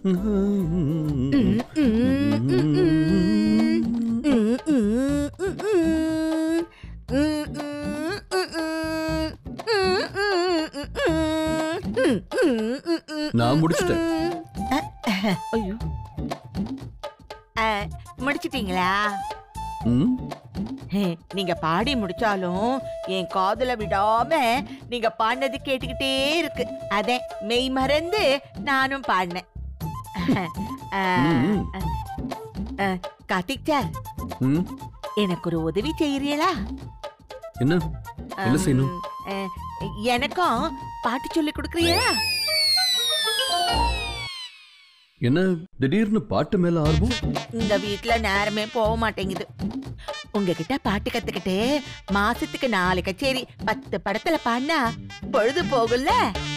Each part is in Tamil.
நான் முடிச்சிட்டேன் ஐயோ அஹ், முடிச்சிட்டீங்களா ம், நீங்க பாடி முடிச்சாலும் என் காதுல விடாம நீங்க பாடினது கேட்டுக்கிட்டே இருக்கு அதே மெய் மறந்து நானும் பாடினேன் அஹ், ம், அஹ், கார்த்திக் சார் ம். எனக்கு ஒரு உதவி செய்யறீங்களா என்ன என்ன செய்யணும் அஹ், எனக்கும் பாட்டு சொல்லி கொடுக்குறீங்களா என்ன திடீர்னு பாட்டு மேல ஆர்வம் இந்த வீட்ல நேரமே போக மாட்டேங்குது உங்ககிட்ட பாட்டு கத்துக்கிட்டு மாசத்துக்கு நாலு கச்சேரி பத்து படத்துல பாடினா பொழுது போகும்ல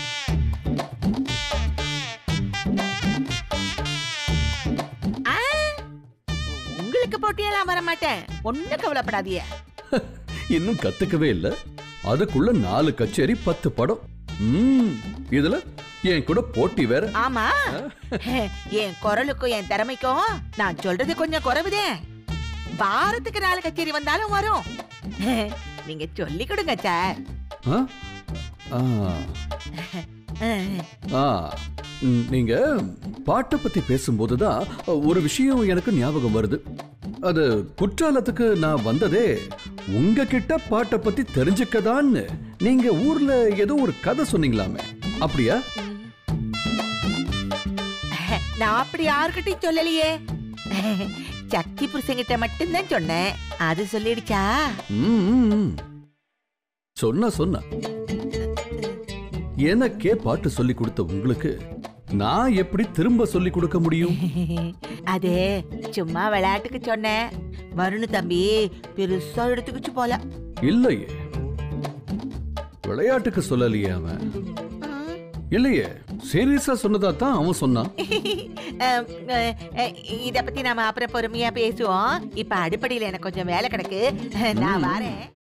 ஆ, உங்களுக்கு போட்டியெல்லாம் வர மாட்டேன் ஒண்ணும் கவலைப்படாதீங்க இன்னும் கத்துக்கவே இல்ல அதுக்குள்ள நாலு கச்சேரி பத்து படம் ம், இதுல என் கூட போட்டி வேற ஆமா என் குரலுக்கும் என் திறமைக்கும் நான் சொல்றது கொஞ்சம் குறைவுதே வாரத்துக்கு நாலு கச்சேரி வந்தாலும் வரும் நீங்க சொல்லி கொடுங்க சார் ஆ? ஆ, ஆ. ம், நீங்க பாட்டை பத்தி பேசும்போதுதான் ஒரு விஷயம் எனக்கு ஞாபகம் வருது அது குற்றாலத்துக்கு நான் வந்ததே உங்ககிட்ட பாட்டை பத்தி தெரிஞ்சுக்கதான்னு நீங்க ஊர்ல ஏதோ ஒரு கதை சொன்னீங்களாமே அப்படியா நான் அப்படி யாருக்கிட்டையும் சொல்லலையே சக்தி புருஷங்கிட்ட மட்டும்தான் சொன்னேன் அது சொல்லிடுச்சா ம், ம், ம். சொன்னா சொன்னா எனக்கே பாட்டு சொல்லி கொடுத்த உங்களுக்கு நான் எப்படி திரும்ப சொல்லி கொடுக்க முடியும் அது சும்மா விளையாட்டுக்கு சொன்னேன் வருணு தம்பி பெருசா எடுத்துக்கிச்சு போல இல்லையே விளையாட்டுக்கு சொல்லலையே அவன் இல்லையே சீரியஸா சொன்னதா தான் அவன் சொன்னான் அஹ், அஹ், அஹ், இத பத்தி நாம அப்புறம் பொறுமையா பேசுவோம் இப்ப அடுப்படியில எனக்கு கொஞ்சம் வேலை கிடக்கு நான் ம். வரேன்